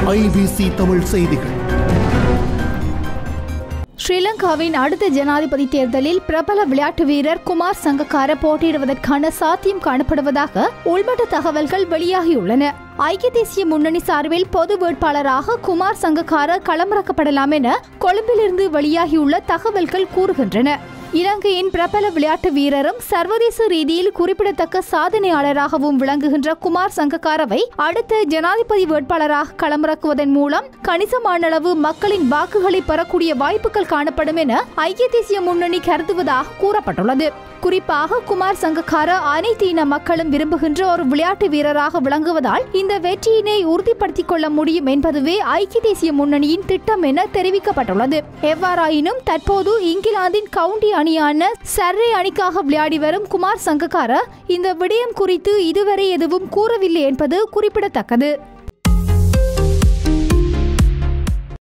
IBC Tamil செய்திகள் ஸ்ரீலங்காவின் அடுத்த ஜனாதிபதி தேர்தலில் பிரபல விளையாட்டு வீரர் குமார் சங்கக்கார போட்டியிடுவதற்கான சாத்தியம் காணப்படுவதாக உள்மட்ட தகவல்கள் வெளியாகியுள்ளன ஐக்கிய தேசிய முன்னணி சார்பில் பொது வேட்பாளராக குமார் சங்கக்கார களமிறக்கப்படலாம் என கொழும்பிலிருந்து வெளியாகியுள்ள தகவல்கள் கூறுகின்றன இலங்கையின் பிரபல விளையாட்டு வீரரும் சர்வதேச ரீதியில் குறிப்பிடத்தக்க சாதனையாளராகவும் விளங்குகின்ற குமார் சங்கக்காரவை அடுத்த ஜனாதிபதி வேட்பாளராக களமிறக்குவதன் மூலம் கணிசமான அளவு மக்களின் வாக்குகளை பெறக்கூடிய வாய்ப்புகள் காணப்படும் என ஐக்கிய தேசிய முன்னணி கருதுவதாக கூறப்பட்டுள்ளது குறிப்பாக குமார் சங்கக்கார அனைத்து இன மக்களும் விரும்புகின்ற ஒரு விளையாட்டு வீரராக விளங்குவதால் இந்த வெற்றியினை உறுதிப்படுத்திக் கொள்ள முடியும் என்பதுவே ஐக்கிய தேசிய முன்னணியின் திட்டம் என தெரிவிக்கப்பட்டுள்ளது எவ்வாறாயினும் தற்போது இங்கிலாந்தின் கவுண்டி அணியான சர்ரே அணிக்காக விளையாடி வரும் குமார் சங்கக்கார இந்த விடயம் குறித்து இதுவரை எதுவும் கூறவில்லை என்பது குறிப்பிடத்தக்கது